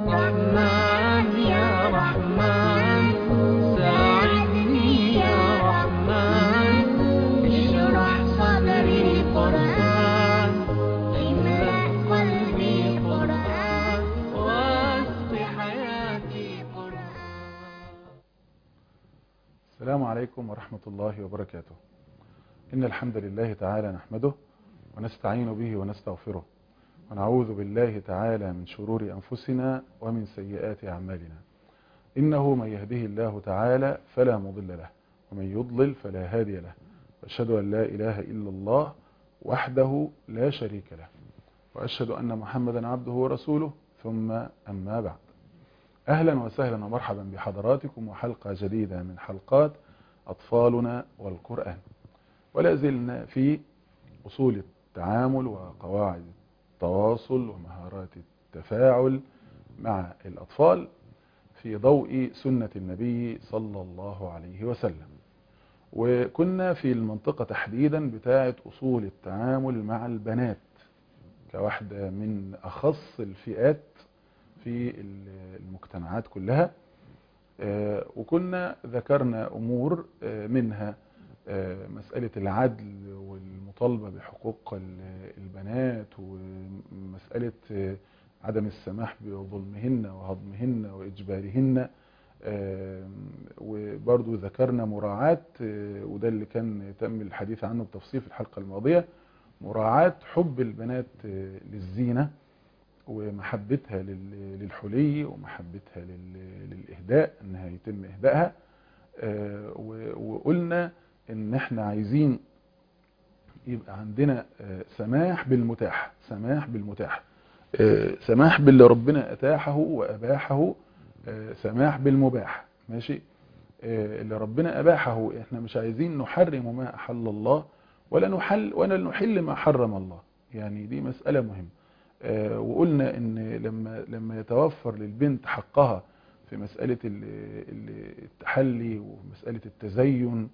رحمن يا رحمن ساعدني يا رحمن اشرح صدري قرآن املأ قلبي قرآن واسق حياتي قرآن السلام عليكم ورحمة الله وبركاته إن الحمد لله تعالى نحمده ونستعين به ونستغفره ونعوذ بالله تعالى من شرور أنفسنا ومن سيئات أعمالنا إنه من يهده الله تعالى فلا مضل له ومن يضلل فلا هادي له وأشهد أن لا إله إلا الله وحده لا شريك له وأشهد أن محمدا عبده ورسوله ثم أما بعد أهلا وسهلا ومرحبا بحضراتكم وحلقة جديدة من حلقات أطفالنا والقرآن ولا زلنا في أصول التعامل وقواعد التواصل ومهارات التفاعل مع الأطفال في ضوء سنة النبي صلى الله عليه وسلم وكنا في المنطقة تحديدا بتاعة أصول التعامل مع البنات كواحدة من أخص الفئات في المجتمعات كلها آه، وكنا ذكرنا أمور آه، منها آه، مسألة العدل والمطالبة بحقوق ال- البنات ومسألة آه، عدم السماح بظلمهن وهضمهن وإجبارهن آه، وبرضو ذكرنا مراعاة آه، وده اللي كان تم الحديث عنه بتفصيل في الحلقة الماضية مراعاة حب البنات آه، للزينة ومحبتها لل- للحلي ومحبتها لل- للإهداء انها يتم إهدائها آه، و- وقلنا ان احنا عايزين يبقى عندنا آه، سماح بالمتاح سماح بالمتاح آه، سماح باللي ربنا أتاحه وأباحه آه، سماح بالمباح ماشي آه، اللي ربنا أباحه احنا مش عايزين نحرم ما أحل الله ولا نحل ولا نحل ما حرم الله يعني دي مسألة مهمة آه، وقلنا ان لما لما يتوفر للبنت حقها في مسألة ال- ال- التحلي ومسألة التزين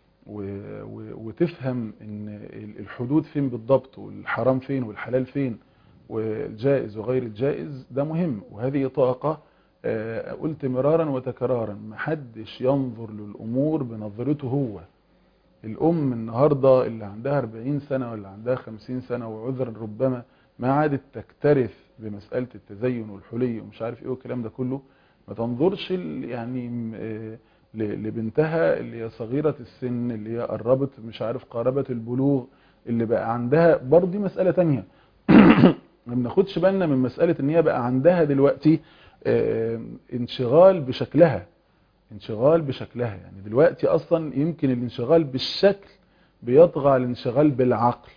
و- و- وتفهم ان ال- الحدود فين بالضبط والحرام فين والحلال فين والجائز وغير الجائز ده مهم وهذه طاقة آه، قلت مرارا وتكرارا محدش ينظر للأمور بنظرته هو الأم النهاردة اللي عندها 40 سنة ولا عندها 50 سنة وعذرا ربما ما عادت تكترث بمسألة التزين والحلي ومش عارف ايه والكلام ده كله ما تنظرش ال- يعني م- آه، ل- لبنتها اللي هي صغيرة السن اللي هي قربت مش عارف قربت البلوغ اللي بقى عندها برضه دي مسألة تانية ما بناخدش بالنا من مسألة ان هي بقى عندها دلوقتي آه، انشغال بشكلها انشغال بشكلها يعني دلوقتي اصلا يمكن الانشغال بالشكل بيطغى على الانشغال بالعقل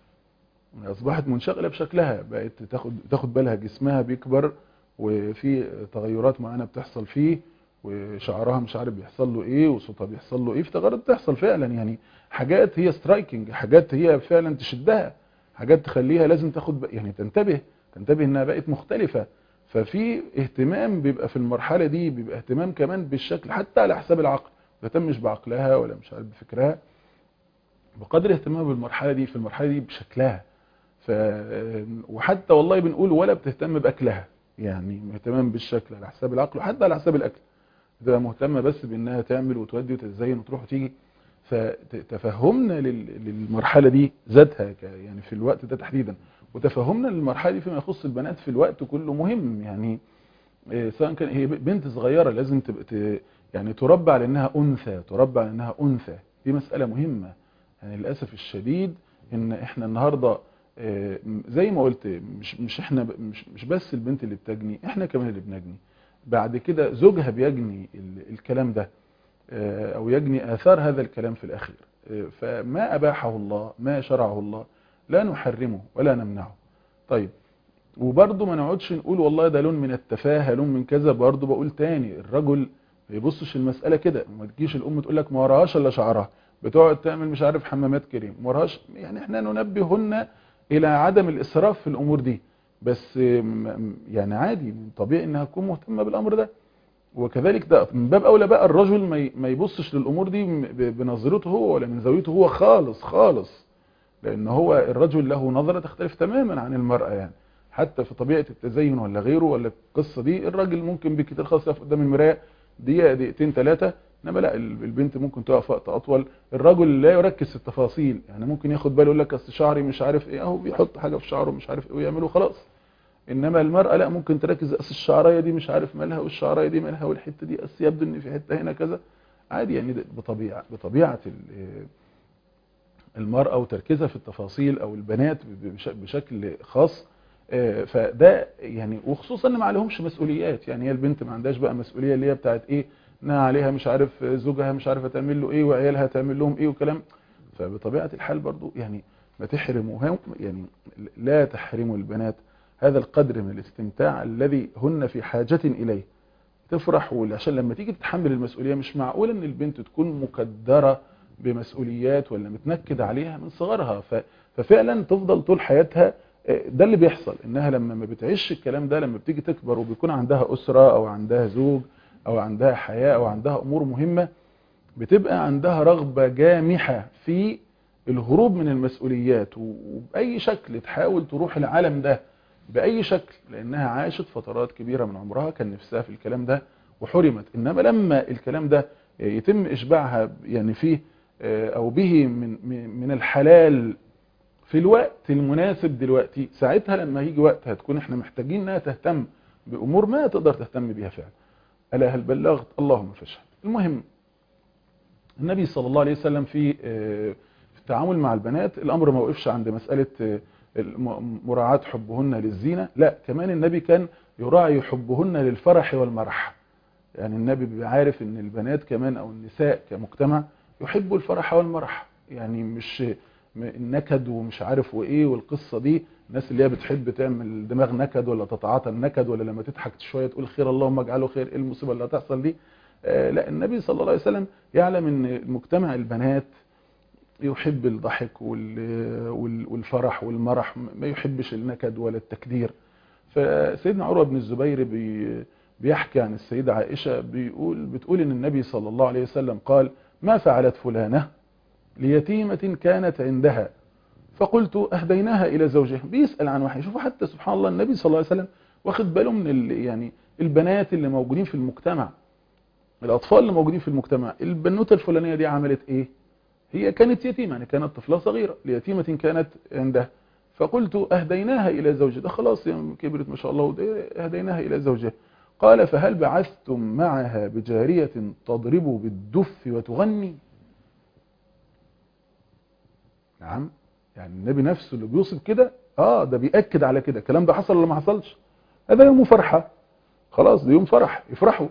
اصبحت منشغله بشكلها بقت تاخد تاخد بالها جسمها بيكبر وفي تغيرات معينه بتحصل فيه وشعرها مش عارف بيحصل له ايه وصوتها بيحصل له ايه في تغيرات بتحصل فعلا يعني حاجات هي سترايكنج حاجات هي فعلا تشدها حاجات تخليها لازم تاخد ب- يعني تنتبه تنتبه انها بقت مختلفه ففي اهتمام بيبقى في المرحله دي بيبقى اهتمام كمان بالشكل حتى على حساب العقل ما تهتمش بعقلها ولا مش عارف بفكرها بقدر اهتمامها بالمرحله دي في المرحله دي بشكلها ف وحتى والله بنقول ولا بتهتم باكلها يعني اهتمام بالشكل على حساب العقل وحتى على حساب الاكل بتبقى مهتمه بس بانها تعمل وتودي وتتزين وتروح وتيجي فتفهمنا لل- للمرحله دي ذاتها ك- يعني في الوقت ده تحديدا وتفهمنا للمرحله دي فيما يخص البنات في الوقت كله مهم يعني إيه، سواء كان هي بنت صغيره لازم تبقى ت- يعني تربى على انها انثى تربى على انها انثى دي مساله مهمه يعني للاسف الشديد ان احنا النهارده آه، زي ما قلت مش مش احنا ب- مش مش بس البنت اللي بتجني احنا كمان اللي بنجني بعد كده زوجها بيجني ال- الكلام ده آه، او يجني اثار هذا الكلام في الاخير آه، فما اباحه الله ما شرعه الله لا نحرمه ولا نمنعه طيب وبرضه ما نقعدش نقول والله ده لون من التفاهه لون من كذا برضه بقول تاني الرجل ما يبصش المساله كده ما تجيش الام تقول لك ما وراهاش الا شعرها بتقعد تعمل مش عارف حمامات كريم ما وراهاش يعني احنا ننبهن الى عدم الاسراف في الامور دي بس م- يعني عادي طبيعي انها تكون مهتمه بالامر ده وكذلك ده من باب اولى بقى الرجل ما ي- ما يبصش للامور دي م- ب- بنظرته هو ولا من زاويته هو خالص خالص لان هو الرجل له نظره تختلف تماما عن المراه يعني حتى في طبيعة التزين ولا غيره ولا القصة دي الراجل ممكن بكتير خاص يقف قدام المراية دقيقة دقيقتين ثلاثة انما لا البنت ممكن تقف وقت اطول الرجل لا يركز في التفاصيل يعني ممكن ياخد باله يقول لك اصل شعري مش عارف ايه اهو بيحط حاجة في شعره مش عارف ايه ويعمله خلاص انما المرأة لا ممكن تركز اصل الشعرايه دي مش عارف مالها والشعرايه دي مالها والحته دي اصل يبدو ان في حته هنا كذا عادي يعني ده بطبيعه بطبيعه المرأة وتركيزها في التفاصيل او البنات بشكل خاص فده يعني وخصوصا ان ما عليهمش مسؤوليات يعني هي البنت ما عندهاش بقى مسؤوليه اللي هي بتاعت ايه انها عليها مش عارف زوجها مش عارفه تعمل له ايه وعيالها تعمل لهم ايه وكلام فبطبيعه الحال برضو يعني ما تحرموها يعني لا تحرموا البنات هذا القدر من الاستمتاع الذي هن في حاجة إليه تفرح عشان لما تيجي تتحمل المسؤولية مش معقول ان البنت تكون مكدرة بمسؤوليات ولا متنكد عليها من صغرها ففعلا تفضل طول حياتها ده اللي بيحصل انها لما ما بتعيش الكلام ده لما بتيجي تكبر وبيكون عندها أسرة او عندها زوج او عندها حياة او عندها امور مهمة بتبقى عندها رغبة جامحة في الهروب من المسؤوليات وبأي شكل تحاول تروح العالم ده بأي شكل لأنها عاشت فترات كبيرة من عمرها كان نفسها في الكلام ده وحرمت إنما لما الكلام ده يتم إشباعها يعني فيه أو به من من الحلال في الوقت المناسب دلوقتي ساعتها لما يجي وقت هتكون احنا محتاجين انها تهتم بأمور ما تقدر تهتم بيها فعلا ألا هل بلغت اللهم فاشهد المهم النبي صلى الله عليه وسلم في في التعامل مع البنات الأمر ما وقفش عند مسألة مراعاة حبهن للزينة لا كمان النبي كان يراعي حبهن للفرح والمرح يعني النبي بيبقى عارف ان البنات كمان او النساء كمجتمع يحبوا الفرح والمرح يعني مش النكد ومش عارف وايه والقصة دي الناس اللي هي بتحب تعمل دماغ نكد ولا تتعاطى النكد ولا لما تضحك شوية تقول خير اللهم اجعله خير ايه المصيبة اللي هتحصل دي آه لا النبي صلى الله عليه وسلم يعلم ان مجتمع البنات يحب الضحك والفرح والمرح ما يحبش النكد ولا التكدير فسيدنا عروة بن الزبير بي بيحكي عن السيدة عائشة بيقول بتقول ان النبي صلى الله عليه وسلم قال ما فعلت فلانة ليتيمة كانت عندها فقلت اهديناها الى زوجها بيسأل عن واحد شوفوا حتى سبحان الله النبي صلى الله عليه وسلم واخد باله من يعني البنات اللي موجودين في المجتمع الاطفال اللي موجودين في المجتمع البنوتة الفلانية دي عملت ايه هي كانت يتيمة يعني كانت طفلة صغيرة ليتيمة كانت عندها فقلت أهديناها إلى زوجها ده خلاص يعني كبرت ما شاء الله أهديناها إلى زوجها قال فهل بعثتم معها بجارية تضرب بالدف وتغني نعم يعني النبي نفسه اللي بيوصف كده اه ده بيأكد على كده الكلام ده حصل ولا ما حصلش هذا يوم فرحة خلاص ده يوم فرح يفرحوا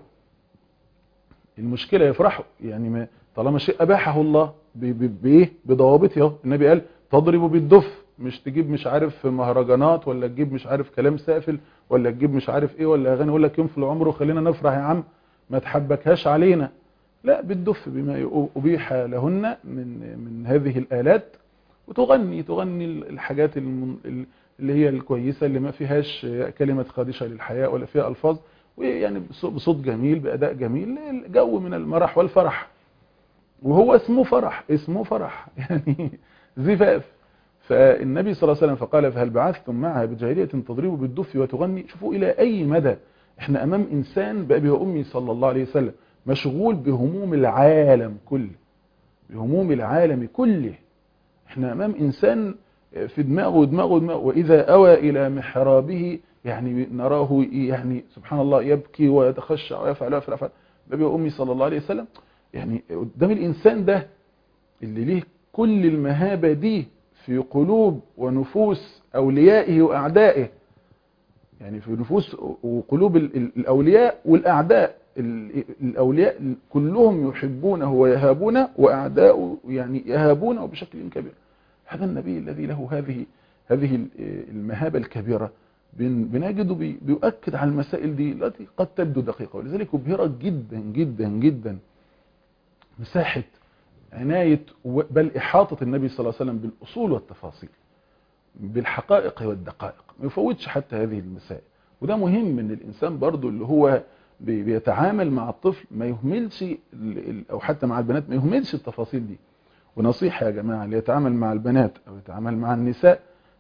المشكلة يفرحوا يعني ما طالما شيء أباحه الله بايه بضوابطه النبي قال تضرب بالدف مش تجيب مش عارف مهرجانات ولا تجيب مش عارف كلام سافل ولا تجيب مش عارف ايه ولا اغاني يقول لك يوم في العمر وخلينا نفرح يا عم ما تحبكهاش علينا لا بالدف بما ابيح لهن من من هذه الالات وتغني تغني الحاجات اللي هي الكويسه اللي ما فيهاش كلمه خادشه للحياء ولا فيها الفاظ ويعني بصوت جميل باداء جميل جو من المرح والفرح وهو اسمه فرح اسمه فرح يعني زفاف فالنبي صلى الله عليه وسلم فقال فهل بعثتم معها بجاهلية تضرب بالدف وتغني شوفوا إلى أي مدى احنا أمام إنسان بأبي وأمي صلى الله عليه وسلم مشغول بهموم العالم كله بهموم العالم كله احنا أمام إنسان في دماغه دماغه دماغه وإذا أوى إلى محرابه يعني نراه يعني سبحان الله يبكي ويتخشع ويفعل ويفعل ويفعل بأبي وأمي صلى الله عليه وسلم يعني قدام الإنسان ده اللي ليه كل المهابة دي في قلوب ونفوس أوليائه وأعدائه يعني في نفوس وقلوب الأولياء والأعداء الأولياء كلهم يحبونه ويهابونه وأعداء يعني يهابونه بشكل كبير هذا النبي الذي له هذه هذه المهابة الكبيرة بنجده بيؤكد على المسائل دي التي قد تبدو دقيقة ولذلك يبهرك جدا جدا جدا مساحة عناية بل إحاطة النبي صلى الله عليه وسلم بالأصول والتفاصيل بالحقائق والدقائق ما يفوتش حتى هذه المسائل وده مهم ان الإنسان برضو اللي هو بيتعامل مع الطفل ما يهملش أو حتى مع البنات ما يهملش التفاصيل دي ونصيحة يا جماعة اللي يتعامل مع البنات أو يتعامل مع النساء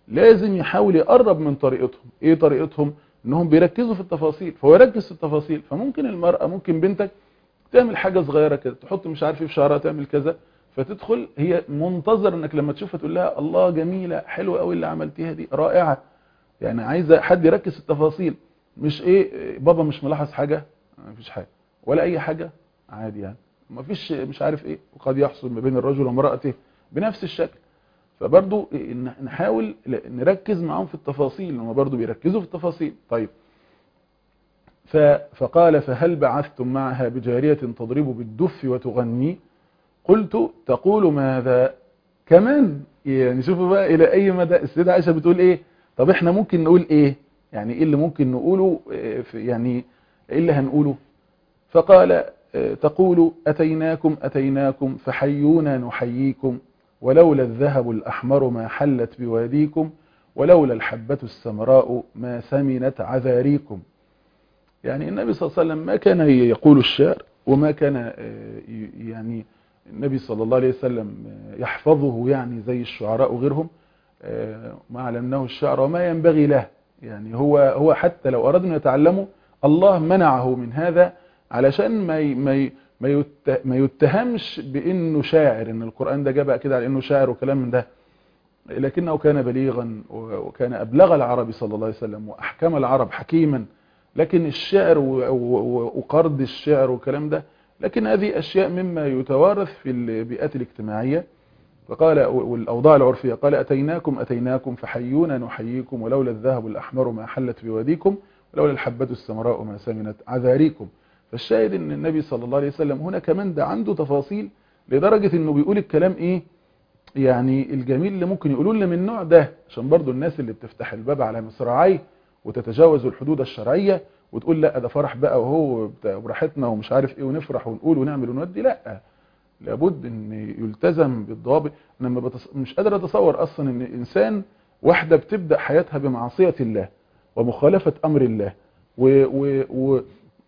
لازم يحاول يقرب من طريقتهم ايه طريقتهم انهم بيركزوا في التفاصيل فهو يركز في التفاصيل فممكن المرأة ممكن بنتك تعمل حاجة صغيرة كده تحط مش عارف ايه في شعرها تعمل كذا فتدخل هي منتظر انك لما تشوفها تقول لها الله جميلة حلوة قوي اللي عملتيها دي رائعة يعني عايزة حد يركز في التفاصيل مش ايه بابا مش ملاحظ حاجة مفيش حاجة ولا اي حاجة عادي يعني مفيش مش عارف ايه وقد يحصل ما بين الرجل وامرأته بنفس الشكل فبرضو نحاول نركز معهم في التفاصيل هم برضو بيركزوا في التفاصيل طيب فقال فهل بعثتم معها بجارية تضرب بالدف وتغني قلت تقول ماذا كمان يعني شوفوا بقى الى اي مدى السيدة عائشة بتقول ايه طب احنا ممكن نقول ايه يعني ايه اللي ممكن نقوله يعني ايه اللي هنقوله فقال تقول اتيناكم اتيناكم فحيونا نحييكم ولولا الذهب الأحمر ما حلت بواديكم ولولا الحبة السمراء ما سمنت عذاريكم يعني النبي صلى الله عليه وسلم ما كان يقول الشعر وما كان يعني النبي صلى الله عليه وسلم يحفظه يعني زي الشعراء وغيرهم ما علمناه الشعر وما ينبغي له يعني هو هو حتى لو أراد أن يتعلمه الله منعه من هذا علشان ما ما ما يتهمش بانه شاعر ان القرآن ده جابها كده على انه شاعر وكلام من ده لكنه كان بليغا وكان ابلغ العرب صلى الله عليه وسلم واحكم العرب حكيما لكن الشعر وقرض الشعر وكلام ده لكن هذه اشياء مما يتوارث في البيئات الاجتماعية فقال والاوضاع العرفية قال اتيناكم اتيناكم فحيونا نحييكم ولولا الذهب الاحمر ما حلت بواديكم ولولا الحبة السمراء ما سمنت عذاريكم فالشاهد ان النبي صلى الله عليه وسلم هنا كمان ده عنده تفاصيل لدرجة انه بيقول الكلام ايه يعني الجميل اللي ممكن يقولوا لنا من النوع ده عشان برضو الناس اللي بتفتح الباب على مصراعيه وتتجاوز الحدود الشرعية وتقول لا ده فرح بقى وهو براحتنا ومش عارف ايه ونفرح ونقول ونعمل ونودي لا لابد ان يلتزم بالضوابط انا ما بتص... مش قادر اتصور اصلا ان انسان واحدة بتبدأ حياتها بمعصية الله ومخالفة امر الله و... و... و...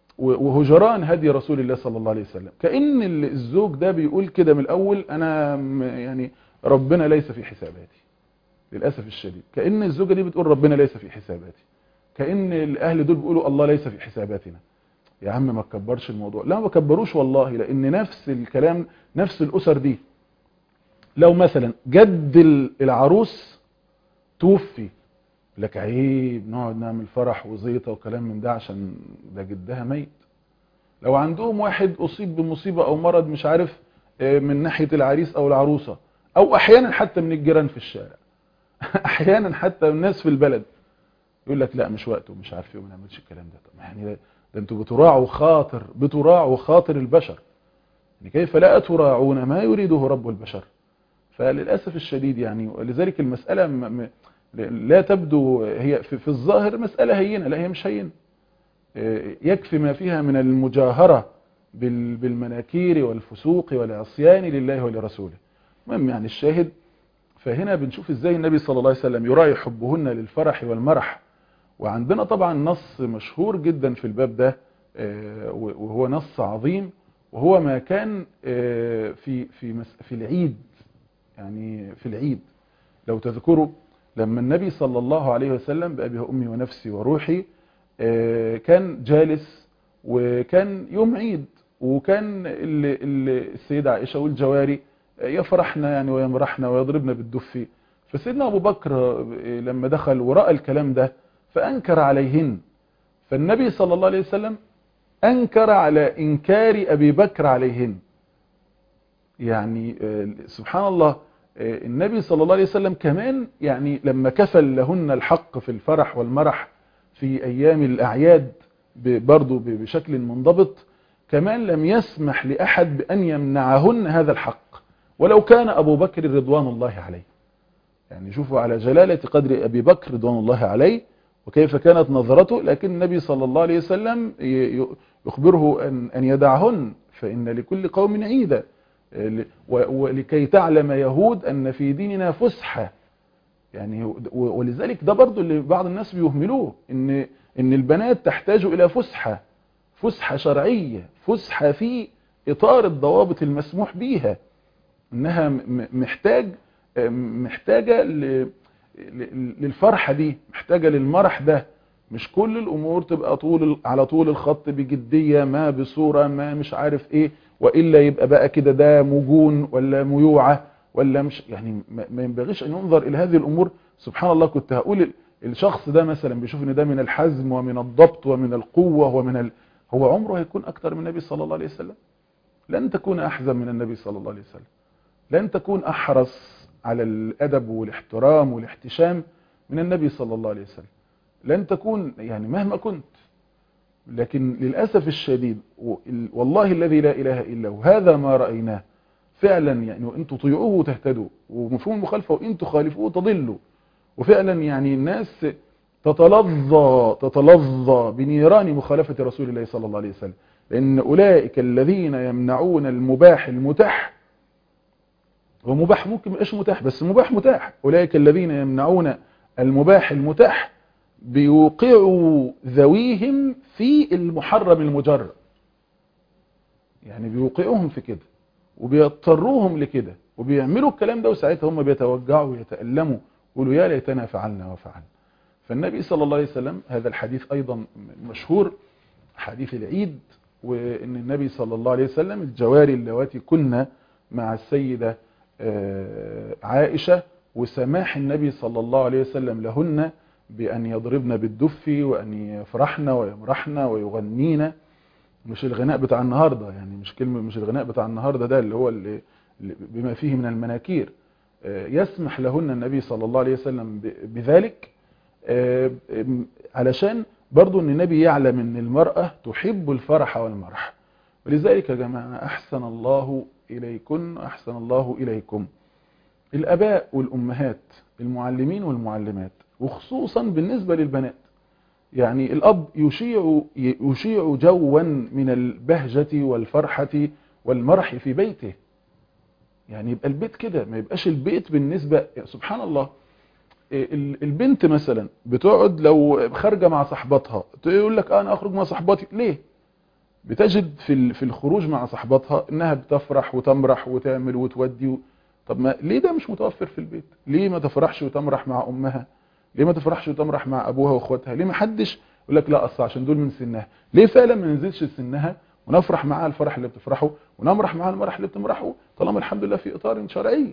وهجران هدي رسول الله صلى الله عليه وسلم كأن الزوج ده بيقول كده من الأول أنا يعني ربنا ليس في حساباتي للأسف الشديد كأن الزوجة دي بتقول ربنا ليس في حساباتي كأن الأهل دول بيقولوا الله ليس في حساباتنا يا عم ما تكبرش الموضوع لا ما كبروش والله لأن نفس الكلام نفس الأسر دي لو مثلا جد العروس توفي لك عيب نقعد نعمل فرح وزيطة وكلام من ده عشان ده جدها ميت لو عندهم واحد أصيب بمصيبة أو مرض مش عارف من ناحية العريس أو العروسة أو أحيانا حتى من الجيران في الشارع أحيانا حتى الناس في البلد يقول لك لا مش وقته مش عارف ايه وما نعملش الكلام ده طب يعني ده, ده انتوا بتراعوا خاطر بتراعوا خاطر البشر يعني كيف لا تراعون ما يريده رب البشر فللأسف الشديد يعني ولذلك المسألة م م لا تبدو هي في, في الظاهر مسألة هينة لا هي مش هينة يكفي ما فيها من المجاهرة بالمناكير والفسوق والعصيان لله ولرسوله المهم يعني الشاهد فهنا بنشوف ازاي النبي صلى الله عليه وسلم يراعي حبهن للفرح والمرح وعندنا طبعا نص مشهور جدا في الباب ده وهو نص عظيم وهو ما كان في في في العيد يعني في العيد لو تذكروا لما النبي صلى الله عليه وسلم بأبي أمي ونفسي وروحي كان جالس وكان يوم عيد وكان السيدة عائشة والجواري يفرحنا يعني ويمرحنا ويضربنا بالدف فسيدنا أبو بكر لما دخل ورأى الكلام ده فأنكر عليهن فالنبي صلى الله عليه وسلم أنكر على إنكار أبي بكر عليهن يعني سبحان الله النبي صلى الله عليه وسلم كمان يعني لما كفل لهن الحق في الفرح والمرح في أيام الأعياد برضو بشكل منضبط كمان لم يسمح لأحد بأن يمنعهن هذا الحق ولو كان أبو بكر رضوان الله عليه يعني شوفوا على جلالة قدر أبي بكر رضوان الله عليه وكيف كانت نظرته لكن النبي صلى الله عليه وسلم يخبره أن, أن يدعهن فإن لكل قوم عيدا ولكي تعلم يهود أن في ديننا فسحة يعني ولذلك ده برضو اللي بعض الناس بيهملوه إن, إن البنات تحتاج إلى فسحة فسحة شرعية فسحة في إطار الضوابط المسموح بيها إنها محتاج محتاجة ل- للفرحة دي محتاجة للمرح ده مش كل الامور تبقى طول على طول الخط بجدية ما بصورة ما مش عارف ايه وإلا يبقى بقى كده ده مجون ولا ميوعة ولا مش يعني ما ما ينبغيش ان ينظر الى هذه الامور سبحان الله كنت هقول ال- الشخص ده مثلا بيشوف ان ده من الحزم ومن الضبط ومن القوة ومن ال... هو عمره هيكون اكتر من النبي صلى الله عليه وسلم لن تكون احزم من النبي صلى الله عليه وسلم لن تكون احرص على الادب والاحترام والاحتشام من النبي صلى الله عليه وسلم لن تكون يعني مهما كنت لكن للأسف الشديد وال- والله الذي لا إله إلا هو هذا ما رأيناه فعلا يعني وإن تطيعوه تهتدوا ومفهوم المخالفة وإن تخالفوه تضلوا وفعلا يعني الناس تتلظى تتلظى بنيران مخالفة رسول الله صلى الله عليه وسلم لأن أولئك الذين يمنعون المباح المتاح هو مباح ممكن ميبقاش متاح بس مباح متاح أولئك الذين يمنعون المباح المتاح بيوقعوا ذويهم في المحرم المجرد يعني بيوقعوهم في كده وبيضطروهم لكده وبيعملوا الكلام ده وساعتها هم بيتوجعوا ويتألموا يقولوا يا ليتنا فعلنا وفعلنا فالنبي صلى الله عليه وسلم هذا الحديث أيضا مشهور حديث العيد وأن النبي صلى الله عليه وسلم الجواري اللواتي كنا مع السيدة آه، عائشة وسماح النبي صلى الله عليه وسلم لهن بأن يضربن بالدف وأن يفرحن ويمرحن ويغنين مش الغناء بتاع النهاردة يعني مش كلمة مش الغناء بتاع النهاردة ده اللي هو اللي اللي بما فيه من المناكير آه، يسمح لهن النبي صلى الله عليه وسلم ب- بذلك آه، آم، علشان برضو ان النبي يعلم ان المرأة تحب الفرح والمرح ولذلك يا جماعة أحسن الله إليكن أحسن الله إليكم الأباء والأمهات المعلمين والمعلمات وخصوصا بالنسبة للبنات يعني الأب يشيع يشيع جوا من البهجة والفرحة والمرح في بيته يعني يبقى البيت كده ما يبقاش البيت بالنسبة سبحان الله ال- البنت مثلا بتقعد لو خارجة مع صاحبتها تقول لك انا اخرج مع صاحباتي ليه بتجد في ال- في الخروج مع صاحبتها انها بتفرح وتمرح وتعمل وتودي و... طب ما ليه ده مش متوفر في البيت ليه ما تفرحش وتمرح مع امها ليه ما تفرحش وتمرح مع ابوها واخواتها ليه ما حدش يقول لك لا اصل عشان دول من سنها ليه فعلا ما ننزلش سنها ونفرح معاها الفرح اللي بتفرحه ونمرح معاها المرح اللي بتمرحه طالما الحمد لله في اطار شرعي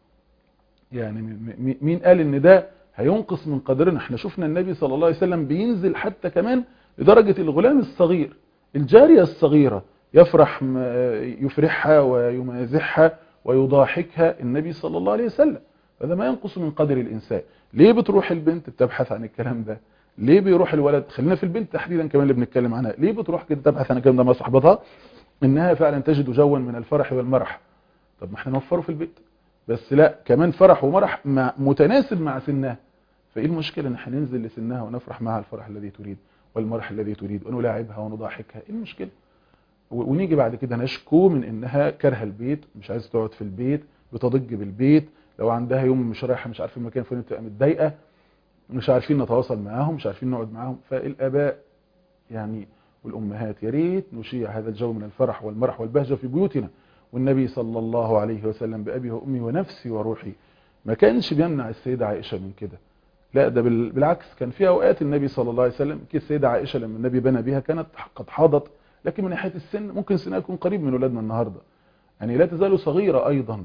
يعني م- م- مين قال ان ده هينقص من قدرنا احنا شفنا النبي صلى الله عليه وسلم بينزل حتى كمان لدرجة الغلام الصغير الجارية الصغيرة يفرح م- يفرحها ويمازحها ويضاحكها النبي صلى الله عليه وسلم هذا ما ينقص من قدر الإنسان ليه بتروح البنت بتبحث عن الكلام ده ليه بيروح الولد خلينا في البنت تحديدا كمان اللي بنتكلم عنها ليه بتروح كده تبحث عن الكلام ده مع صاحبتها انها فعلا تجد جوا من الفرح والمرح طب ما احنا نوفره في البيت بس لا كمان فرح ومرح مع متناسب مع سنها فايه المشكله ان احنا ننزل لسنها ونفرح معها الفرح الذي تريد والمرح الذي تريد ونلاعبها ونضاحكها ايه المشكله و- ونيجي بعد كده نشكو من انها كارهه البيت مش عايزه تقعد في البيت بتضج بالبيت لو عندها يوم مش رايحه مش عارفه المكان فين بتبقى متضايقه مش عارفين نتواصل معاهم مش عارفين نقعد معاهم فالاباء يعني والامهات يا ريت نشيع هذا الجو من الفرح والمرح والبهجه في بيوتنا والنبي صلى الله عليه وسلم بأبي وأمي ونفسي وروحي ما كانش بيمنع السيدة عائشة من كده لا ده بال- بالعكس كان في أوقات النبي صلى الله عليه وسلم كي السيدة عائشة لما النبي بنى بها كانت قد حاضت لكن من ناحية السن ممكن سنها يكون قريب من ولادنا النهاردة يعني لا تزال صغيرة أيضا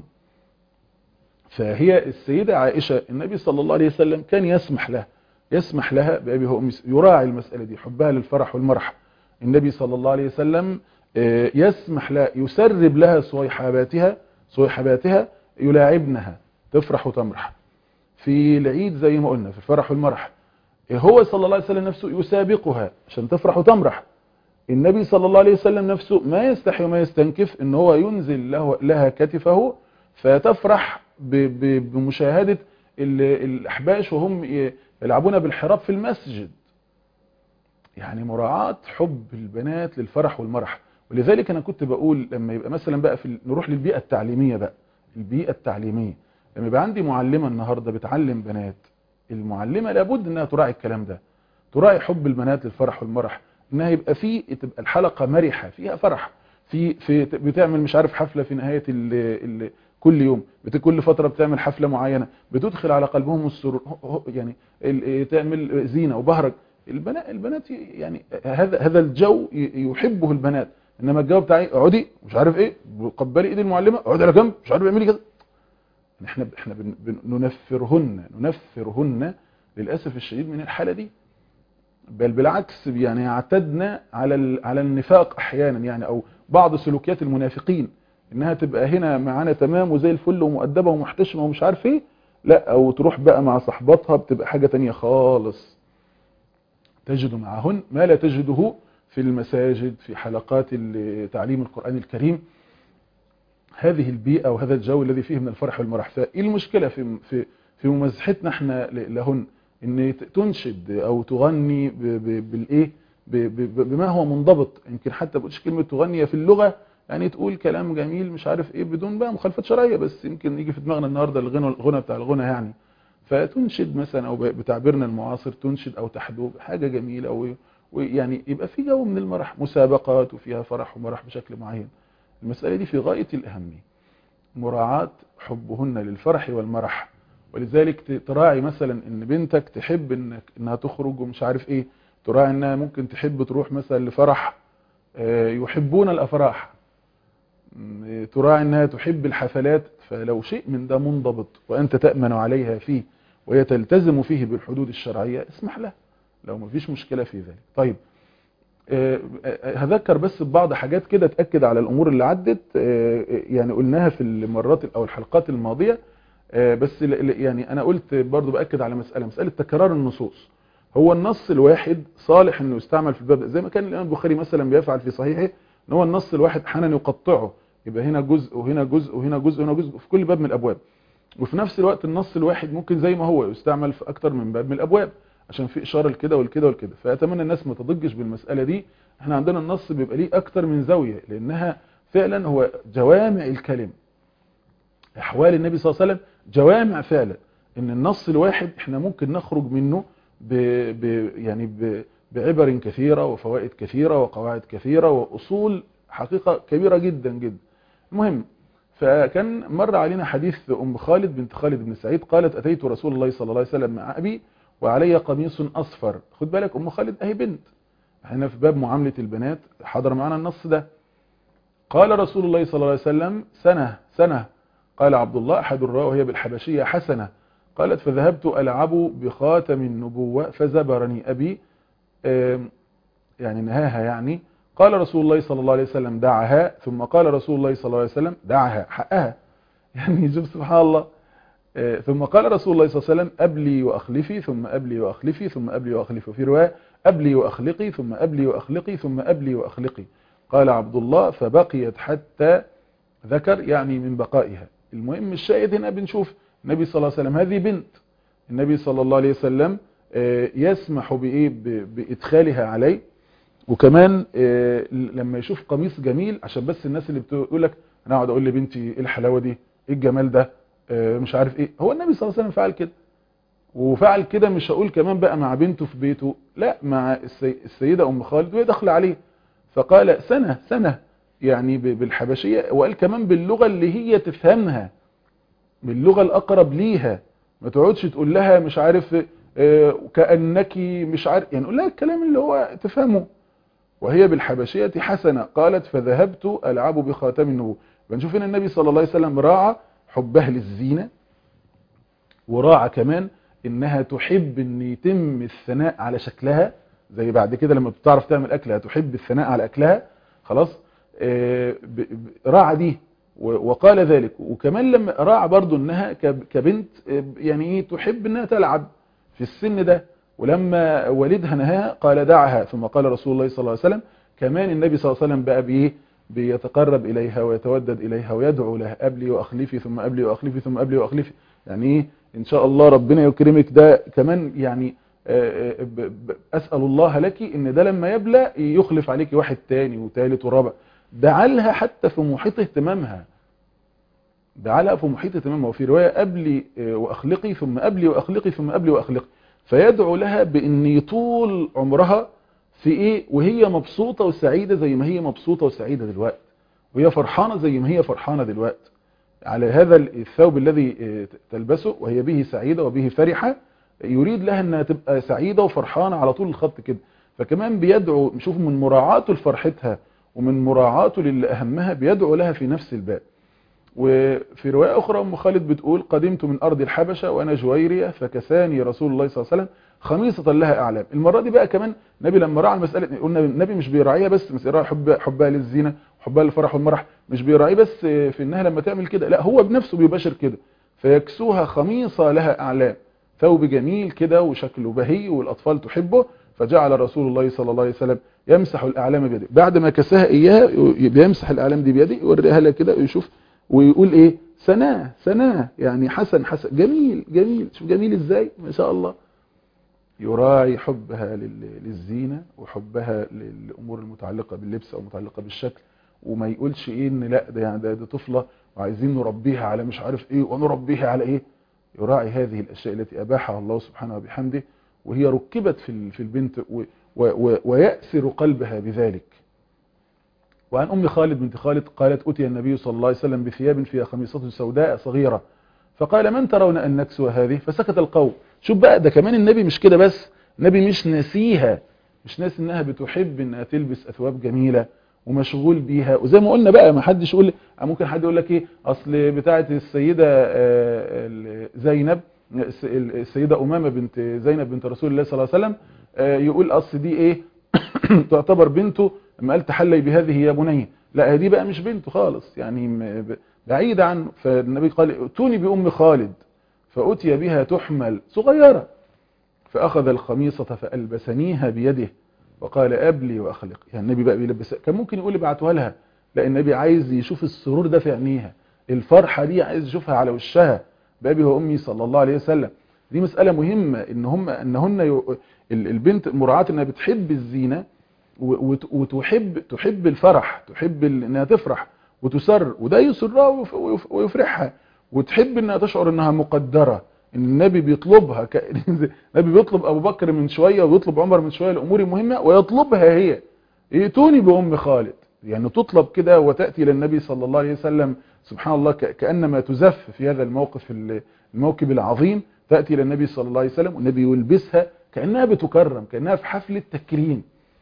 فهي السيدة عائشة النبي صلى الله عليه وسلم كان يسمح لها يسمح لها بأبي وأمي يراعي المسألة دي حبها للفرح والمرح النبي صلى الله عليه وسلم آه، يسمح لها يسرب لها صيحباتها صيحباتها يلاعبنها تفرح وتمرح في العيد زي ما قلنا في الفرح والمرح هو صلى الله عليه وسلم نفسه يسابقها عشان تفرح وتمرح النبي صلى الله عليه وسلم نفسه ما يستحي وما يستنكف ان هو ينزل له لها كتفه فتفرح ب- ب- بمشاهدة ال- الأحباش وهم ي- يلعبون بالحراب في المسجد يعني مراعاة حب البنات للفرح والمرح ولذلك أنا كنت بقول لما يبقى مثلا بقى في ال- نروح للبيئة التعليمية بقى البيئة التعليمية لما يبقى عندي معلمة النهاردة بتعلم بنات المعلمة لابد انها تراعي الكلام ده تراعي حب البنات للفرح والمرح انها يبقى في تبقى الحلقة مرحة فيها فرح في في بتعمل مش عارف حفلة في نهاية ال ال كل يوم بت- كل فتره بتعمل حفله معينه بتدخل على قلبهم السرور هو- هو- يعني ال- تعمل زينه وبهرج البنات البنات يعني هذا هذا الجو ي- يحبه البنات انما الجو بتاعي اقعدي مش عارف ايه قبلي ايد المعلمه اقعدي على جنب مش عارف اعملي كده احنا احنا بن- بن- ننفرهن ننفرهن للاسف الشديد من الحاله دي بل بالعكس يعني اعتدنا على ال- على النفاق احيانا يعني او بعض سلوكيات المنافقين انها تبقى هنا معانا تمام وزي الفل ومؤدبه ومحتشمه ومش عارف ايه لا او تروح بقى مع صحباتها بتبقى حاجه تانية خالص تجد معهن ما لا تجده في المساجد في حلقات ال- تعليم القرآن الكريم هذه البيئة وهذا الجو الذي فيه من الفرح والمرح فايه المشكلة في في في ممازحتنا احنا ل- لهن ان ت- تنشد او تغني ب- ب- بالايه ب- ب- بما هو منضبط يمكن حتى بقولش كلمة تغني في اللغة يعني تقول كلام جميل مش عارف ايه بدون بقى مخالفات شرعية بس يمكن يجي في دماغنا النهاردة الغنى الغنى بتاع الغنى يعني فتنشد مثلا او ب- بتعبيرنا المعاصر تنشد او تحدو حاجة جميلة و- ويعني يبقى في جو من المرح مسابقات وفيها فرح ومرح بشكل معين المسألة دي في غاية الأهمية مراعاة حبهن للفرح والمرح ولذلك ت- تراعي مثلا ان بنتك تحب انك انها تخرج ومش عارف ايه تراعي انها ممكن تحب تروح مثلا لفرح آه، يحبون الافراح م- تراعي انها تحب الحفلات فلو شيء من ده منضبط وانت تأمن عليها فيه وهي تلتزم فيه بالحدود الشرعية اسمح لها لو مفيش مشكلة في ذلك طيب آه، آه، هذكر بس ببعض حاجات كده تأكد على الأمور اللي عدت آه، آه، يعني قلناها في المرات أو الحلقات الماضية آه، بس ل- ل- يعني أنا قلت برضو بأكد على مسألة مسألة تكرار النصوص هو النص الواحد صالح انه يستعمل في الباب ده زي ما كان الامام البخاري مثلا بيفعل في صحيحه ان هو النص الواحد احيانا يقطعه يبقى هنا جزء وهنا جزء وهنا جزء وهنا جزء في كل باب من الابواب وفي نفس الوقت النص الواحد ممكن زي ما هو يستعمل في اكتر من باب من الابواب عشان في اشاره لكده ولكده ولكده فاتمنى الناس ما تضجش بالمساله دي احنا عندنا النص بيبقى ليه اكتر من زاويه لانها فعلا هو جوامع الكلم احوال النبي صلى الله عليه وسلم جوامع فعلا ان النص الواحد احنا ممكن نخرج منه ب ب يعني ب بعبر كثيرة وفوائد كثيرة وقواعد كثيرة وأصول حقيقة كبيرة جدا جدا المهم فكان مر علينا حديث أم خالد بنت خالد بن سعيد قالت أتيت رسول الله صلى الله عليه وسلم مع أبي وعلي قميص أصفر خد بالك أم خالد أهي بنت احنا في باب معاملة البنات حضر معنا النص ده قال رسول الله صلى الله عليه وسلم سنة سنة قال عبد الله أحد الرواة وهي بالحبشية حسنة قالت فذهبت ألعب بخاتم النبوة فزبرني أبي آم، يعني نهاها يعني قال رسول الله صلى الله عليه وسلم دعها ثم قال رسول الله صلى الله عليه وسلم دعها حقها يعني شوف سبحان الله آه، ثم قال رسول الله صلى الله عليه وسلم أبلي وأخلفي ثم أبلي وأخلفي ثم أبلي وأخلفي وفي رواية أبلي وأخلقي ثم أبلي وأخلقي ثم أبلي وأخلقي قال عبد الله فبقيت حتى ذكر يعني من بقائها المهم الشاهد هنا بنشوف النبي صلى الله عليه وسلم هذه بنت النبي صلى الله عليه وسلم آه، يسمح بإيه ب- بإدخالها عليه وكمان آه، لما يشوف قميص جميل عشان بس الناس اللي بتقول لك انا اقعد اقول لبنتي ايه الحلاوه دي ايه الجمال ده آه، مش عارف ايه هو النبي صلى الله عليه وسلم فعل كده وفعل كده مش هقول كمان بقى مع بنته في بيته لا مع السي- السيده ام خالد وهي داخله عليه فقال سنه سنه يعني ب- بالحبشيه وقال كمان باللغه اللي هي تفهمها باللغه الاقرب ليها ما تقعدش تقول لها مش عارف آه، كانك مش عارف يعني قول لها الكلام اللي هو تفهمه وهي بالحبشية حسنة قالت فذهبت ألعب بخاتم النبوة بنشوف هنا النبي صلى الله عليه وسلم راعى حبها للزينة وراعى كمان انها تحب ان يتم الثناء على شكلها زي بعد كده لما بتعرف تعمل اكلها تحب الثناء على اكلها خلاص آه، ب- ب- راعى دي و- وقال ذلك وكمان لما راعى برضو انها كب- كبنت آه، يعني ايه تحب انها تلعب في السن ده ولما والدها نهاها قال دعها ثم قال رسول الله صلى الله عليه وسلم كمان النبي صلى الله عليه وسلم بقى بايه بيتقرب اليها ويتودد اليها ويدعو لها قبلي واخلفي ثم قبلي واخلفي ثم قبلي واخلفي يعني ايه ان شاء الله ربنا يكرمك ده كمان يعني آه، آه، ب- ب- اسال الله لك ان ده لما يبلى يخلف عليك واحد تاني وتالت ورابع دعا لها حتى في محيط اهتمامها دعا لها في محيط اهتمامها وفي روايه قبلي آه، واخلقي ثم قبلي واخلقي ثم قبلي واخلقي فيدعو لها بان يطول عمرها في ايه وهي مبسوطه وسعيده زي ما هي مبسوطه وسعيده دلوقتي وهي فرحانه زي ما هي فرحانه دلوقتي على هذا الثوب الذي آه، تلبسه وهي به سعيدة وبه فرحة يريد لها انها تبقى سعيدة وفرحانة على طول الخط كده فكمان بيدعو شوف من مراعاته لفرحتها ومن مراعاته للي اهمها بيدعو لها في نفس الباب وفي رواية أخرى أم خالد بتقول قدمت من أرض الحبشة وأنا جويرية فكساني رسول الله صلى الله عليه وسلم خميصة لها أعلام المرة دي بقى كمان النبي لما راعى المسألة قلنا النبي مش بيراعيها بس مش بيراعي حب حبها للزينة حبها للفرح والمرح مش بيراعيه بس في إنها لما تعمل كده لا هو بنفسه بيباشر كده فيكسوها خميصة لها أعلام ثوب جميل كده وشكله بهي والأطفال تحبه فجعل رسول الله صلى الله عليه وسلم يمسح الأعلام بيده بعد ما كساها إياها بيمسح الأعلام دي بيده يوريها لها كده ويشوف ويقول ايه سناه سناه يعني حسن حسن جميل جميل شوف جميل ازاي ما شاء الله يراعي حبها لل- للزينة وحبها للأمور المتعلقة باللبس أو متعلقة بالشكل وما يقولش ايه ان لا ده يعني ده, ده طفلة وعايزين نربيها على مش عارف ايه ونربيها على ايه يراعي هذه الأشياء التي أباحها الله سبحانه وبحمده وهي ركبت في ال- في البنت و- و- و- ويأسر قلبها بذلك وعن أم خالد بنت خالد قالت أتي النبي صلى الله عليه وسلم بثياب فيها خميصة سوداء صغيرة فقال من ترون أن نكسو هذه فسكت القوم شوف بقى ده كمان النبي مش كده بس النبي مش ناسيها مش ناس انها بتحب انها تلبس اثواب جميلة ومشغول بيها وزي ما قلنا بقى ما حدش يقول ممكن حد يقول لك ايه اصل بتاعه السيدة آه، ال- زينب الس- السيدة امامة بنت زينب بنت رسول الله صلى الله عليه وسلم آه، يقول اصل دي ايه تعتبر بنته لما قال تحلي بهذه يا بني لا دي بقى مش بنته خالص يعني م- ب- بعيدة عنه فالنبي قال ائتوني بأم خالد فأتي بها تحمل صغيرة فأخذ الخميصة فألبسنيها بيده وقال أبلي وأخلق يعني النبي بقى بيلبسها كان ممكن يقول ابعتوها لها لا النبي عايز يشوف السرور ده في عينيها الفرحة دي عايز يشوفها على وشها بأبي وأمي صلى الله عليه وسلم دي مسألة مهمة إن هم أنهن يو... ال- البنت مراعاة إنها بتحب الزينة و- وت- وتحب تحب الفرح تحب ال- إنها تفرح وتسر وده يسرها ويف- ويف- ويفرحها وتحب إنها تشعر إنها مقدرة إن النبي بيطلبها ك... النبي بيطلب أبو بكر من شوية وبيطلب عمر من شوية الأمور المهمة ويطلبها هي ائتوني بأم خالد يعني تطلب كده وتأتي إلى النبي صلى الله عليه وسلم سبحان الله ك- كأنما تزف في هذا الموقف ال- الموكب العظيم تأتي إلى النبي صلى الله عليه وسلم والنبي يلبسها كأنها بتكرم كأنها في حفل التكريم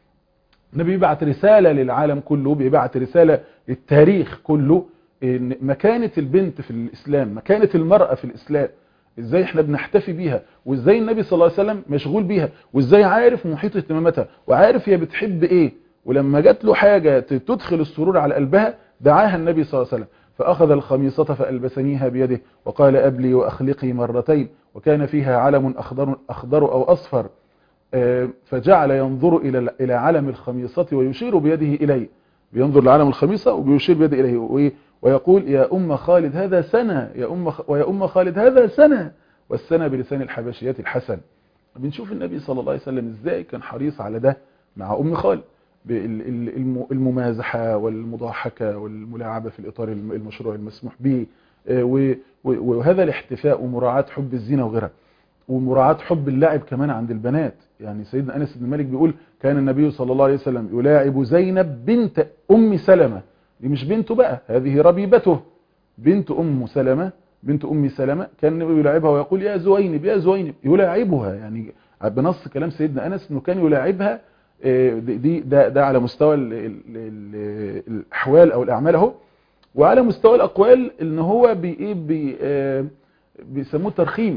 النبي بيبعت رسالة للعالم كله بيبعت رسالة للتاريخ كله إن مكانة البنت في الإسلام مكانة المرأة في الإسلام ازاي احنا بنحتفي بيها وازاي النبي صلى الله عليه وسلم مشغول بيها وازاي عارف محيط اهتماماتها وعارف هي بتحب ايه ولما جات له حاجة تدخل السرور على قلبها دعاها النبي صلى الله عليه وسلم فأخذ الخميصة فألبسنيها بيده وقال أبلي وأخلقي مرتين وكان فيها علم أخضر, أخضر أو أصفر آه، فجعل ينظر إلى إلى علم الخميصة ويشير بيده إليه بينظر لعلم الخميصة وبيشير بيده إليه وإيه؟ ويقول يا أم خالد هذا سنة يا أم خ... ويا أم خالد هذا سنة والسنة بلسان الحبشيات الحسن بنشوف النبي صلى الله عليه وسلم إزاي كان حريص على ده مع أم خالد بال- ال- الم- الممازحة والمضاحكة والملاعبة في الإطار الم- المشروع المسموح به آه، و- و- وهذا الاحتفاء ومراعاة حب الزينة وغيرها ومراعاة حب اللعب كمان عند البنات يعني سيدنا أنس بن مالك بيقول كان النبي صلى الله عليه وسلم يلاعب زينب بنت أم سلمة دي مش بنته بقى هذه ربيبته بنت أم سلمة بنت أم سلمة كان النبي يلاعبها ويقول يا زوينب يا زوينب يلاعبها يعني بنص كلام سيدنا أنس أنه كان يلاعبها آه، دي دي- ده, ده على مستوى ال ال ال الأحوال أو الأعمال اهو وعلى مستوى الأقوال ان هو بي إيه بي آه، بيسموه ترخيم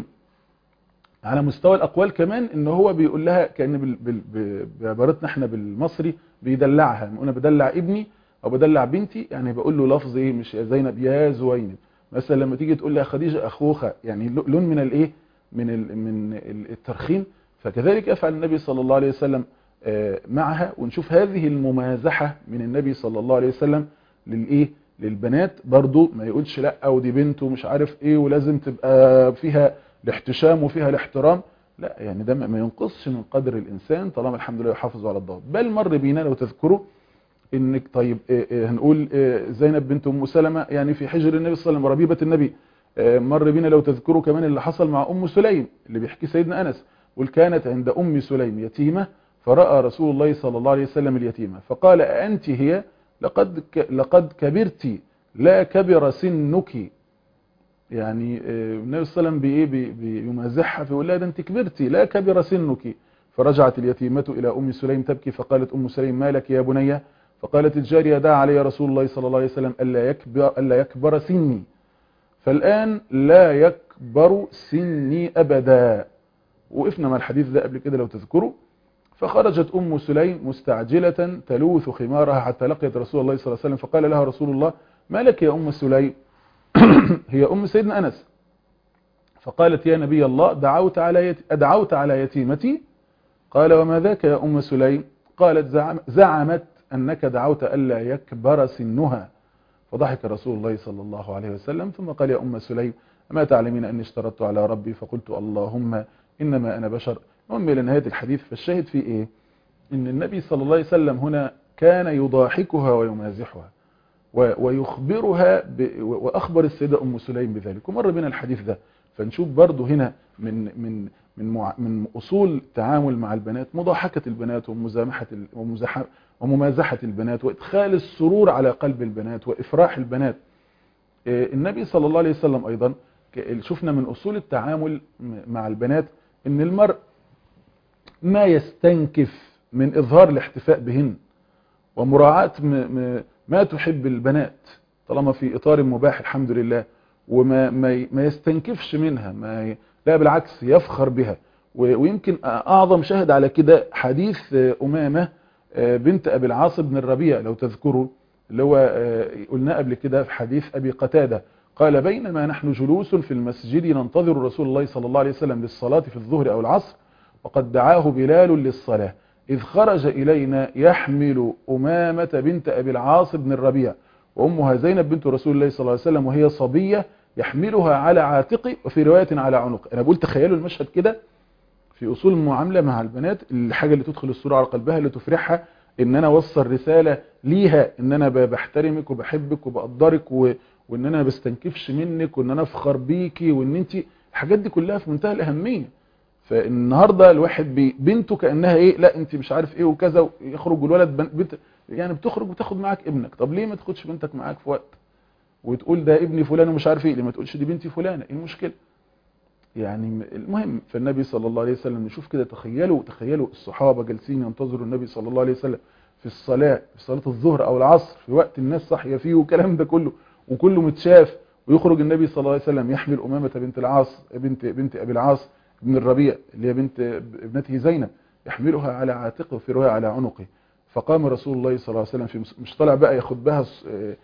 على مستوى الأقوال كمان ان هو بيقول لها كأن بال- بال- ب- بعبارتنا احنا بالمصري بيدلعها انا بدلع ابني او بدلع بنتي يعني بقول له لفظ ايه مش يا زينب يا زوينب مثلا لما تيجي تقول لها خديجة اخوخة يعني لون من الايه من ال- من ال- الترخيم فكذلك يفعل النبي صلى الله عليه وسلم آه، معها ونشوف هذه الممازحة من النبي صلى الله عليه وسلم للايه للبنات برضو ما يقولش لا او دي بنت ومش عارف ايه ولازم تبقى فيها الاحتشام وفيها الاحترام لا يعني ده ما ينقصش من قدر الانسان طالما الحمد لله يحافظ على الضوابط بل مر بينا لو تذكروا انك طيب إيه إيه هنقول إيه زينب بنت ام سلمة يعني في حجر النبي صلى الله عليه وسلم ربيبة النبي آه، مر بينا لو تذكروا كمان اللي حصل مع ام سليم اللي بيحكي سيدنا انس قل كانت عند ام سليم يتيمة فرأى رسول الله صلى الله عليه وسلم اليتيمة فقال أنت هي لقد ك... لقد كبرت لا كبر سنك يعني آه، النبي صلى الله عليه وسلم بإيه بي- بيمازحها فيقول لها ده انت كبرتي لا كبر سنك فرجعت اليتيمة إلى أم سليم تبكي فقالت أم سليم ما لك يا بني فقالت الجارية دعا علي رسول الله صلى الله عليه وسلم ألا يكبر, ألا يكبر سني فالآن لا يكبر سني أبدا وقفنا مع الحديث ده قبل كده لو تذكروا فخرجت أم سليم مستعجلة تلوث خمارها حتى لقيت رسول الله صلى الله عليه وسلم فقال لها رسول الله ما لك يا أم سليم هي أم سيدنا أنس فقالت يا نبي الله دعوت على يت... أدعوت على يتيمتي قال وما ذاك يا أم سليم قالت زعم... زعمت أنك دعوت ألا يكبر سنها فضحك رسول الله صلى الله عليه وسلم ثم قال يا أم سليم أما تعلمين أني اشترطت على ربي فقلت اللهم إنما أنا بشر المهم إلى نهاية الحديث فالشاهد في إيه إن النبي صلى الله عليه وسلم هنا كان يضاحكها ويمازحها و- ويخبرها ب... وأخبر السيدة أم سليم بذلك ومر بنا الحديث ده فنشوف برضو هنا من من من مع... من أصول التعامل مع البنات مضاحكة البنات ومزامحة ال... ومزاح... وممازحة البنات وإدخال السرور على قلب البنات وإفراح البنات آه، النبي صلى الله عليه وسلم أيضا ك- شفنا من أصول التعامل م- مع البنات إن المرء ما يستنكف من إظهار الاحتفاء بهن ومراعاة م- م- ما تحب البنات طالما في إطار مباح الحمد لله وما ما ي- ما يستنكفش منها ما ي- لا بالعكس يفخر بها و- ويمكن أعظم شاهد على كده حديث آه، أمامة آه، بنت أبي العاص بن الربيع لو تذكروا اللي هو آه، قلنا قبل كده في حديث أبي قتادة قال بينما نحن جلوس في المسجد ننتظر رسول الله صلى الله عليه وسلم للصلاة في الظهر أو العصر وقد دعاه بلال للصلاة إذ خرج إلينا يحمل أمامة بنت أبي العاص بن الربيع وأمها زينب بنت رسول الله صلى الله عليه وسلم وهي صبية يحملها على عاتقه وفي رواية على عنقه أنا بقول تخيلوا المشهد كده في أصول المعاملة مع البنات الحاجة اللي تدخل السرور على قلبها اللي تفرحها ان انا اوصل رسالة ليها ان انا ب- بحترمك وبحبك وبقدرك و... وان انا بستنكفش منك وان انا افخر بيكي وان انت الحاجات دي كلها في منتهى الاهمية فالنهاردة الواحد بي- بنته كأنها ايه لا انت مش عارف ايه وكذا يخرج الولد بن- بنت يعني بتخرج وتاخد معاك ابنك طب ليه ما تاخدش بنتك معاك في وقت وتقول ده ابني فلان ومش عارف ايه ليه ما تقولش دي بنتي فلانة ايه المشكلة يعني م- المهم فالنبي صلى الله عليه وسلم نشوف كده تخيلوا تخيلوا الصحابة جالسين ينتظروا النبي صلى الله عليه وسلم في الصلاة في صلاة الظهر او العصر في وقت الناس صاحية فيه والكلام ده كله وكله متشاف ويخرج النبي صلى الله عليه وسلم يحمل أمامة بنت العاص بنت بنت أبي العاص بن الربيع اللي هي بنت ابنته زينب يحملها على عاتقه في رواية على عنقه فقام رسول الله صلى الله عليه وسلم في مس- مش طالع بقى ياخد بها ص- آه،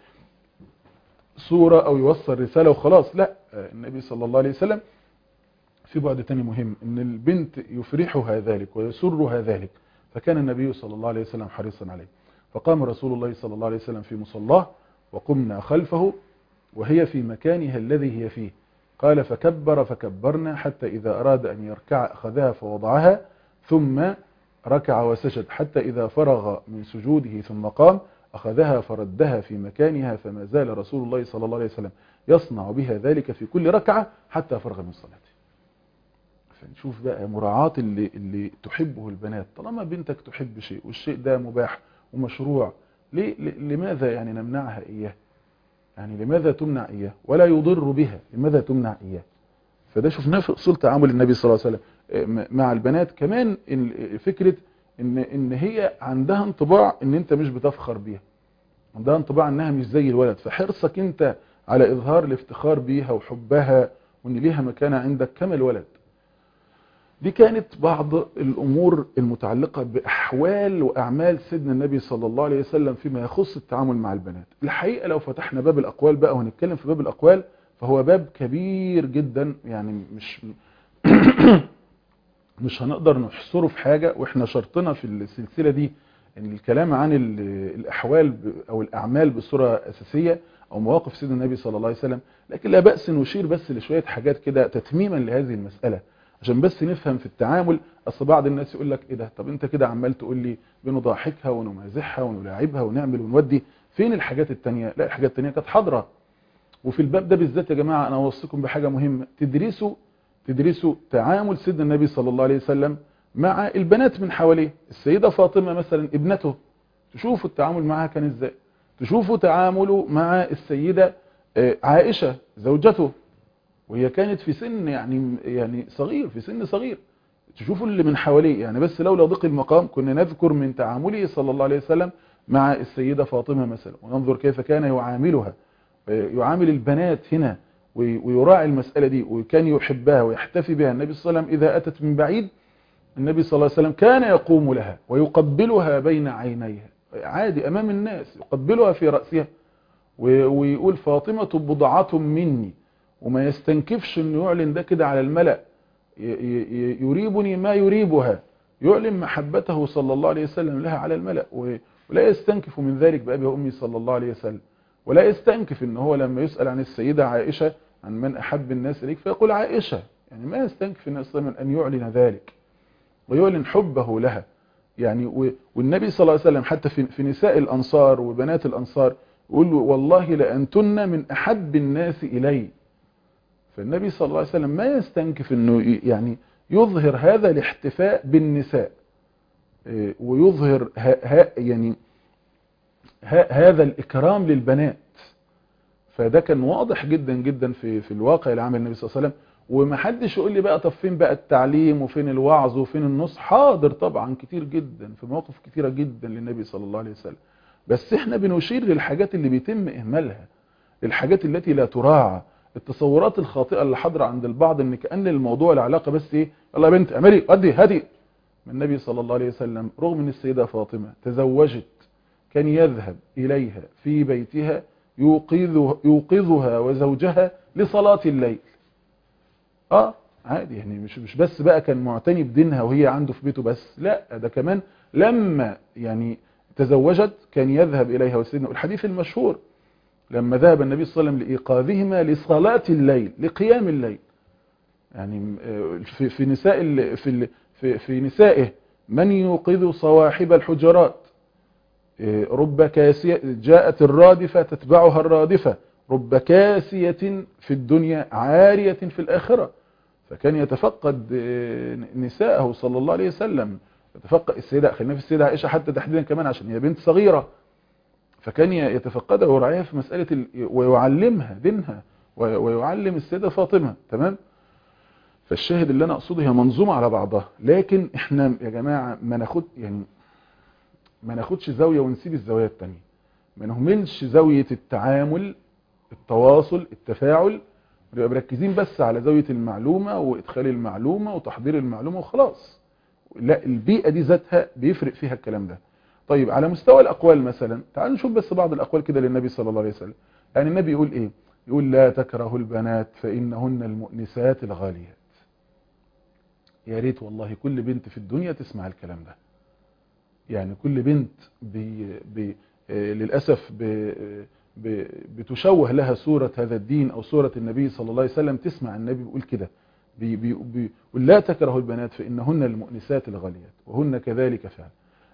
صورة او يوصل رسالة وخلاص لا آه، النبي صلى الله عليه وسلم في بعد تاني مهم ان البنت يفرحها ذلك ويسرها ذلك فكان النبي صلى الله عليه وسلم حريصا عليه فقام رسول الله صلى الله عليه وسلم في مصلاه وقمنا خلفه وهي في مكانها الذي هي فيه قال فكبر فكبرنا حتى إذا أراد أن يركع أخذها فوضعها ثم ركع وسجد حتى إذا فرغ من سجوده ثم قام أخذها فردها في مكانها فما زال رسول الله صلى الله عليه وسلم يصنع بها ذلك في كل ركعة حتى فرغ من صلاته فنشوف بقى مراعاة اللي, اللي تحبه البنات طالما بنتك تحب شيء والشيء ده مباح ومشروع ليه ل- لماذا يعني نمنعها إياه يعني لماذا تمنع إياه ولا يضر بها لماذا تمنع إياه فده شفناه في أصول تعامل النبي صلى الله عليه وسلم آه، م- مع البنات كمان ال- فكرة إن, إن هي عندها انطباع إن أنت مش بتفخر بيها عندها انطباع إنها مش زي الولد فحرصك أنت على إظهار الافتخار بيها وحبها وإن ليها مكانة عندك كما الولد دي كانت بعض الأمور المتعلقة بأحوال وأعمال سيدنا النبي صلى الله عليه وسلم فيما يخص التعامل مع البنات الحقيقة لو فتحنا باب الأقوال بقى وهنتكلم في باب الأقوال فهو باب كبير جدا يعني مش مش هنقدر نحصره في حاجة واحنا شرطنا في السلسلة دي ان الكلام عن ال- الأحوال ب- أو الأعمال بصورة أساسية أو مواقف سيدنا النبي صلى الله عليه وسلم لكن لا بأس نشير بس لشوية حاجات كده تتميما لهذه المسألة عشان بس نفهم في التعامل اصل بعض الناس يقول لك ايه ده طب انت كده عمال تقول لي بنضاحكها ونمازحها ونلاعبها ونعمل ونودي فين الحاجات التانية لا الحاجات التانية كانت حاضرة وفي الباب ده بالذات يا جماعة انا اوصيكم بحاجة مهمة تدرسوا تدرسوا تعامل سيدنا النبي صلى الله عليه وسلم مع البنات من حواليه السيدة فاطمة مثلا ابنته تشوفوا التعامل معها كان ازاي تشوفوا تعامله مع السيدة آه، عائشة زوجته وهي كانت في سن يعني يعني صغير في سن صغير تشوفوا اللي من حواليه يعني بس لولا ضيق المقام كنا نذكر من تعامله صلى الله عليه وسلم مع السيدة فاطمة مثلا وننظر كيف كان يعاملها يعامل البنات هنا ويراعي المسألة دي وكان يحبها ويحتفي بها النبي صلى الله عليه وسلم إذا أتت من بعيد النبي صلى الله عليه وسلم كان يقوم لها ويقبلها بين عينيها عادي أمام الناس يقبلها في رأسها ويقول فاطمة بضعة مني وما يستنكفش انه يعلن ده كده على الملأ يريبني ما يريبها يعلن محبته صلى الله عليه وسلم لها على الملأ ولا يستنكف من ذلك بأبي وأمي صلى الله عليه وسلم ولا يستنكف ان هو لما يسأل عن السيدة عائشة عن من أحب الناس إليك فيقول عائشة يعني ما يستنكف الناس من أن يعلن ذلك ويعلن حبه لها يعني والنبي صلى الله عليه وسلم حتى في نساء الأنصار وبنات الأنصار يقول له والله لأنتن من أحب الناس إلي فالنبي صلى الله عليه وسلم ما يستنكف أنه يعني يظهر هذا الاحتفاء بالنساء ويظهر ها يعني ها هذا الإكرام للبنات فده كان واضح جدا جدا في في الواقع اللي عمل النبي صلى الله عليه وسلم ومحدش يقول لي بقى طب فين بقى التعليم وفين الوعظ وفين النصح حاضر طبعا كتير جدا في مواقف كتيرة جدا للنبي صلى الله عليه وسلم بس احنا بنشير للحاجات اللي بيتم اهمالها الحاجات التي لا تراعى التصورات الخاطئة اللي حاضره عند البعض ان كأن الموضوع العلاقة بس ايه يلا يا بنت اعملي ادي هدي من النبي صلى الله عليه وسلم رغم ان السيدة فاطمة تزوجت كان يذهب إليها في بيتها يوقظ يوقظها وزوجها لصلاة الليل اه عادي يعني مش مش بس بقى كان معتني بدينها وهي عنده في بيته بس لا ده كمان لما يعني تزوجت كان يذهب إليها وسيدنا الحديث المشهور لما ذهب النبي صلى الله عليه وسلم لإيقاظهما لصلاة الليل لقيام الليل يعني في في نساء في في في نسائه من يوقظ صواحب الحجرات رب كاسية جاءت الرادفة تتبعها الرادفة رب كاسية في الدنيا عارية في الآخرة فكان يتفقد نساءه صلى الله عليه وسلم يتفقد السيدة خلينا في السيدة عائشة حتى تحديدا كمان عشان هي بنت صغيرة فكان يتفقدها ويراعيها في مسألة ال... ويعلمها دينها ويعلم السيدة فاطمة تمام فالشاهد اللي انا اقصده هي منظومة على بعضها لكن احنا يا جماعة ما ناخد يعني ما ناخدش زاوية ونسيب الزاوية التانية ما نهملش زاوية التعامل التواصل التفاعل ونبقى مركزين بس على زاوية المعلومة وادخال المعلومة وتحضير المعلومة وخلاص لا البيئة دي ذاتها بيفرق فيها الكلام ده طيب على مستوى الأقوال مثلا تعالوا نشوف بس بعض الأقوال كده للنبي صلى الله عليه وسلم يعني النبي يقول إيه يقول لا تكره البنات فإنهن المؤنسات الغاليات يا ريت والله كل بنت في الدنيا تسمع الكلام ده يعني كل بنت بي بي للأسف بي بي بتشوه لها صورة هذا الدين أو صورة النبي صلى الله عليه وسلم تسمع النبي بيقول كده بي بي بي لا تكره البنات فإنهن المؤنسات الغاليات وهن كذلك فعل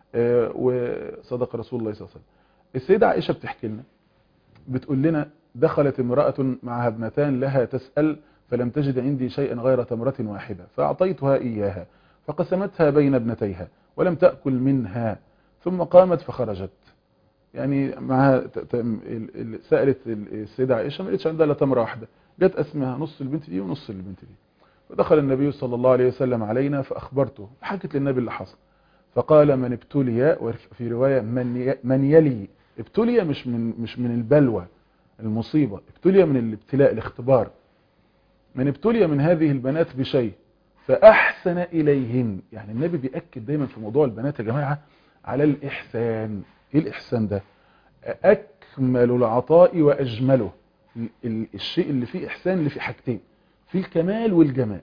وصدق رسول الله صلى الله عليه وسلم السيدة عائشة بتحكي لنا بتقول لنا دخلت امرأة معها ابنتان لها تسأل فلم تجد عندي شيئا غير تمرة واحدة فأعطيتها إياها فقسمتها بين ابنتيها ولم تأكل منها ثم قامت فخرجت يعني معها سألت السيدة عائشة ما لقيتش عندها لا تمرة واحدة جت اسمها نص البنت دي ونص البنت دي فدخل النبي صلى الله عليه وسلم علينا فأخبرته حكت للنبي اللي حصل فقال من ابتلي وفي رواية من من يلي ابتلي مش من مش من البلوى المصيبة ابتلي من الابتلاء الاختبار من ابتلي من هذه البنات بشيء فأحسن إليهن يعني النبي بيأكد دايما في موضوع البنات يا جماعة على الإحسان إيه الإحسان ده أكمل العطاء وأجمله الشيء اللي فيه إحسان اللي فيه حاجتين في الكمال والجمال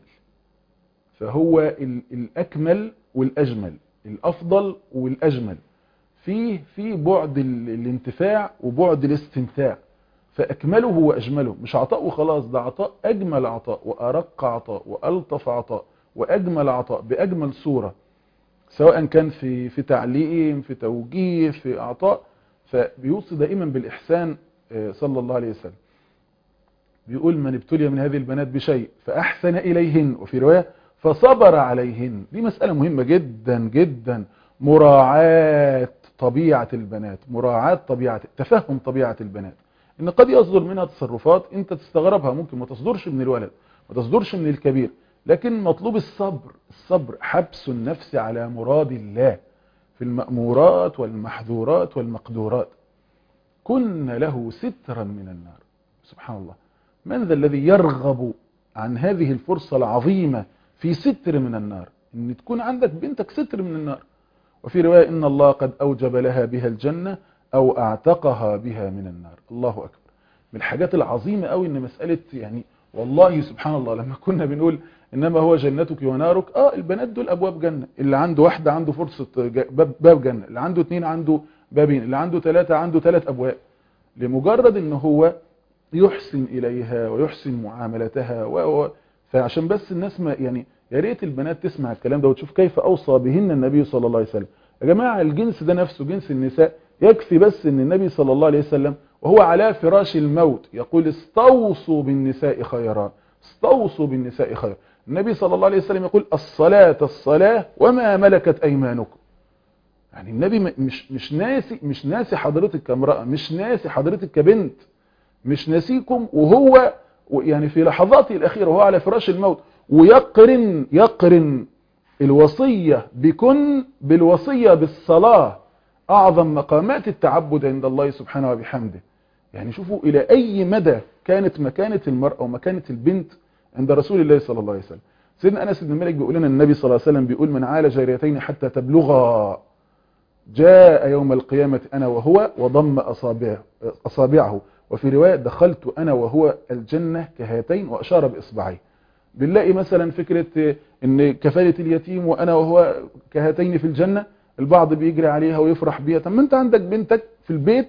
فهو الأكمل والأجمل الأفضل والأجمل فيه في بعد الانتفاع وبعد الاستمتاع فأكمله وأجمله مش عطاء وخلاص ده عطاء أجمل عطاء وأرق عطاء وألطف عطاء وأجمل عطاء بأجمل صورة سواء كان في في تعليم في توجيه في عطاء فبيوصي دائما بالإحسان صلى الله عليه وسلم بيقول من ابتلي من هذه البنات بشيء فأحسن إليهن وفي رواية فصبر عليهن دي مسألة مهمة جدا جدا مراعاة طبيعة البنات مراعاة طبيعة تفهم طبيعة البنات ان قد يصدر منها تصرفات انت تستغربها ممكن ما تصدرش من الولد ما تصدرش من الكبير لكن مطلوب الصبر الصبر حبس النفس على مراد الله في المأمورات والمحظورات والمقدورات كن له سترا من النار سبحان الله من ذا الذي يرغب عن هذه الفرصة العظيمة في ستر من النار ان تكون عندك بنتك ستر من النار وفي رواية ان الله قد اوجب لها بها الجنة او اعتقها بها من النار الله اكبر من الحاجات العظيمة قوي ان مسألة يعني والله سبحان الله لما كنا بنقول انما هو جنتك ونارك اه البنات دول ابواب جنة اللي عنده واحدة عنده فرصة باب, باب جنة اللي عنده اتنين عنده بابين اللي عنده ثلاثة عنده ثلاث ابواب لمجرد ان هو يحسن اليها ويحسن معاملتها و... فعشان بس الناس ما يعني يا ريت البنات تسمع الكلام ده وتشوف كيف اوصى بهن النبي صلى الله عليه وسلم يا جماعة الجنس ده نفسه جنس النساء يكفي بس ان النبي صلى الله عليه وسلم وهو على فراش الموت يقول استوصوا بالنساء خيرا استوصوا بالنساء خيرا النبي صلى الله عليه وسلم يقول الصلاة الصلاة وما ملكت ايمانكم يعني النبي مش مش ناسي مش ناسي حضرتك كامرأة مش ناسي حضرتك كبنت مش ناسيكم وهو يعني في لحظاته الأخيرة وهو على فراش الموت ويقرن يقرن الوصية بكن بالوصية بالصلاة أعظم مقامات التعبد عند الله سبحانه وبحمده يعني شوفوا إلى أي مدى كانت مكانة المرأة ومكانة البنت عند رسول الله صلى الله عليه وسلم سيدنا أنس بن مالك بيقول لنا النبي صلى الله عليه وسلم بيقول من عال جاريتين حتى تبلغا جاء يوم القيامة أنا وهو وضم أصابعه, أصابعه وفي رواية دخلت أنا وهو الجنة كهاتين وأشار بإصبعيه بنلاقي مثلا فكرة ان كفالة اليتيم وانا وهو كهاتين في الجنة البعض بيجري عليها ويفرح بيها طب ما انت عندك بنتك في البيت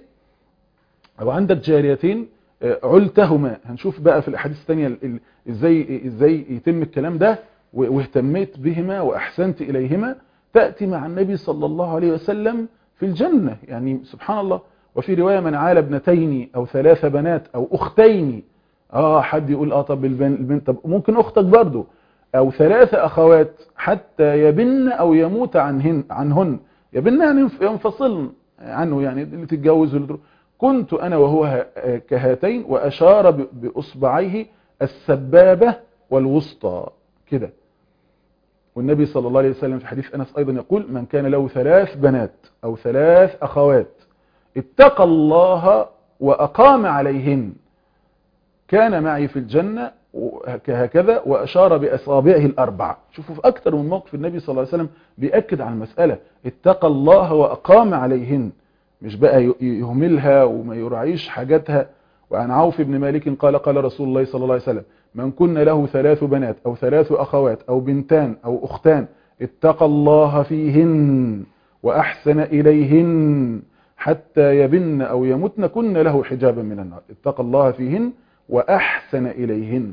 او عندك جاريتين علتهما هنشوف بقى في الاحاديث الثانيه ازاي ازاي يتم الكلام ده واهتميت بهما واحسنت اليهما تاتي مع النبي صلى الله عليه وسلم في الجنة يعني سبحان الله وفي رواية من عال ابنتين او ثلاث بنات او اختين اه حد يقول اه طب البنت طب ممكن اختك برضو او ثلاث اخوات حتى يبن او يموت عنهن عنهن يبن يعني ينفصلن عنه يعني اللي تتجوز واللي كنت انا وهو كهاتين واشار باصبعيه السبابة والوسطى كده والنبي صلى الله عليه وسلم في حديث انس ايضا يقول من كان له ثلاث بنات او ثلاث اخوات اتقى الله واقام عليهن كان معي في الجنة هكذا وأشار بأصابعه الأربع شوفوا في أكثر من موقف النبي صلى الله عليه وسلم بيأكد على المسألة اتقى الله وأقام عليهن مش بقى يهملها وما يراعيش حاجاتها وعن عوف بن مالك قال قال رسول الله صلى الله عليه وسلم من كن له ثلاث بنات أو ثلاث أخوات أو بنتان أو أختان اتقى الله فيهن وأحسن إليهن حتى يبن أو يمتن كن له حجابا من النار اتقى الله فيهن وأحسن إليهن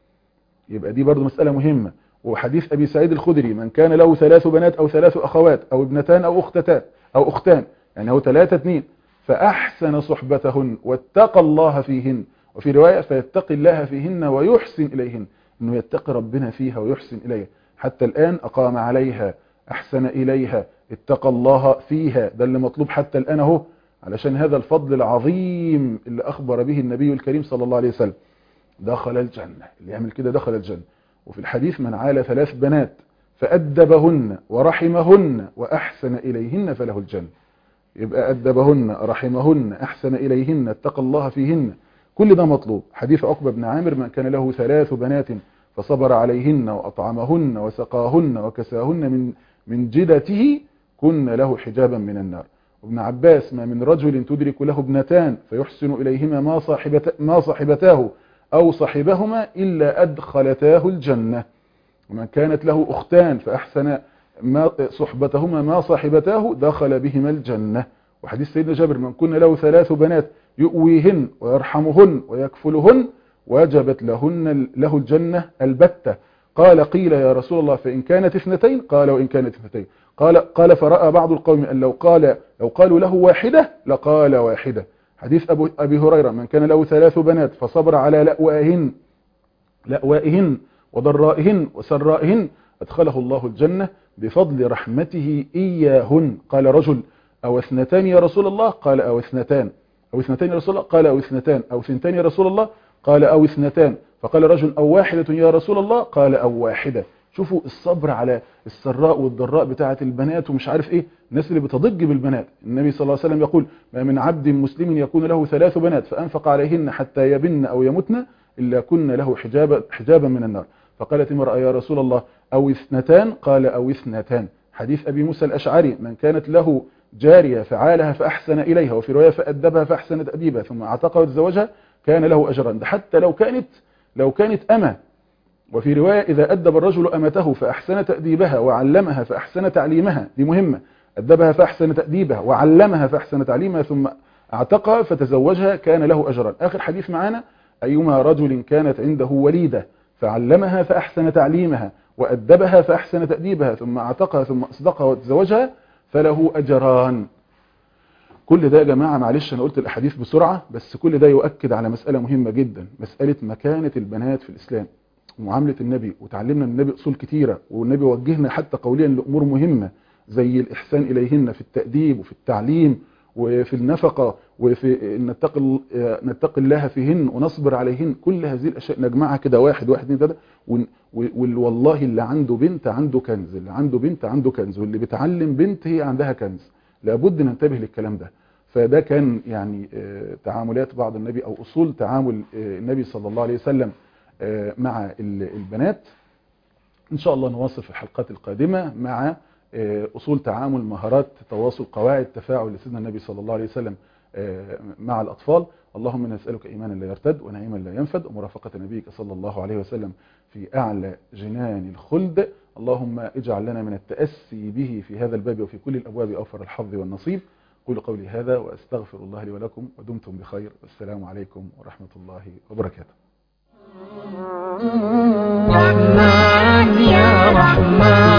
يبقى دي برضو مسألة مهمة وحديث أبي سعيد الخدري من كان له ثلاث بنات أو ثلاث أخوات أو ابنتان أو أختتان أو أختان يعني هو ثلاثة اثنين فأحسن صحبتهن واتقى الله فيهن وفي رواية فيتقي الله فيهن ويحسن إليهن أنه يتقي ربنا فيها ويحسن إليها حتى الآن أقام عليها أحسن إليها اتقى الله فيها ده اللي مطلوب حتى الآن اهو علشان هذا الفضل العظيم اللي أخبر به النبي الكريم صلى الله عليه وسلم دخل الجنة اللي يعمل كده دخل الجنة وفي الحديث من عال ثلاث بنات فأدبهن ورحمهن وأحسن إليهن فله الجنة يبقى أدبهن رحمهن أحسن إليهن اتقى الله فيهن كل ده مطلوب حديث عقبة بن عامر من كان له ثلاث بنات فصبر عليهن وأطعمهن وسقاهن وكساهن من من جدته كن له حجابا من النار وابن عباس ما من رجل تدرك له ابنتان فيحسن إليهما ما, صاحبت ما صاحبتاه أو صاحبهما إلا أدخلتاه الجنة ومن كانت له أختان فأحسن ما صحبتهما ما صاحبتاه دخل بهما الجنة وحديث سيدنا جابر من كن له ثلاث بنات يؤويهن ويرحمهن ويكفلهن وجبت لهن له الجنة البتة قال قيل يا رسول الله فإن كانت اثنتين قال وإن كانت اثنتين قال قال فرأى بعض القوم أن لو قال لو قالوا له واحدة لقال واحدة حديث أبو أبي هريرة من كان له ثلاث بنات فصبر على لأوائهن لأوائهن وضرائهن وسرائهن أدخله الله الجنة بفضل رحمته إياهن قال رجل أو اثنتان يا رسول الله قال أو اثنتان أو اثنتين يا رسول الله قال أو اثنتان أو ثنتان يا رسول الله قال أو اثنتان فقال رجل أو واحدة يا رسول الله قال أو واحدة شوفوا الصبر على السراء والضراء بتاعة البنات ومش عارف ايه الناس اللي بتضج بالبنات النبي صلى الله عليه وسلم يقول ما من عبد مسلم يكون له ثلاث بنات فأنفق عليهن حتى يبن أو يمتن إلا كن له حجابا, حجابا من النار فقالت امرأة يا رسول الله أو اثنتان قال أو اثنتان حديث أبي موسى الأشعري من كانت له جارية فعالها فأحسن إليها وفي رواية فأدبها فأحسن تأديبها ثم اعتقها وتزوجها كان له أجرا ده حتى لو كانت لو كانت أمة وفي رواية إذا أدب الرجل أمته فأحسن تأديبها وعلمها فأحسن تعليمها دي مهمة أدبها فأحسن تأديبها وعلمها فأحسن تعليمها ثم اعتقها فتزوجها كان له أجرا آخر حديث معانا أيما رجل كانت عنده وليدة فعلمها فأحسن تعليمها وأدبها فأحسن تأديبها ثم اعتقها ثم أصدقها وتزوجها فله أجران كل ده يا جماعة معلش أنا قلت الأحاديث بسرعة بس كل ده يؤكد على مسألة مهمة جدا مسألة مكانة البنات في الإسلام ومعاملة النبي وتعلمنا من النبي أصول كتيرة والنبي وجهنا حتى قوليا لأمور مهمة زي الإحسان إليهن في التأديب وفي التعليم وفي النفقة وفي نتقي نتقي الله فيهن ونصبر عليهن كل هذه الأشياء نجمعها كده واحد واحد اثنين ثلاثة والله اللي عنده بنت عنده كنز اللي عنده بنت عنده كنز واللي بتعلم بنت هي عندها كنز لابد ننتبه للكلام ده فده كان يعني تعاملات بعض النبي أو أصول تعامل النبي صلى الله عليه وسلم مع البنات إن شاء الله نواصل في الحلقات القادمة مع أصول تعامل مهارات تواصل قواعد تفاعل لسيدنا النبي صلى الله عليه وسلم مع الأطفال اللهم نسألك إيمانا لا يرتد ونعيما لا ينفد ومرافقة نبيك صلى الله عليه وسلم في أعلى جنان الخلد اللهم اجعل لنا من التأسي به في هذا الباب وفي كل الأبواب أوفر الحظ والنصيب قول قولي هذا وأستغفر الله لي ولكم ودمتم بخير والسلام عليكم ورحمة الله وبركاته رحمن يا رحمن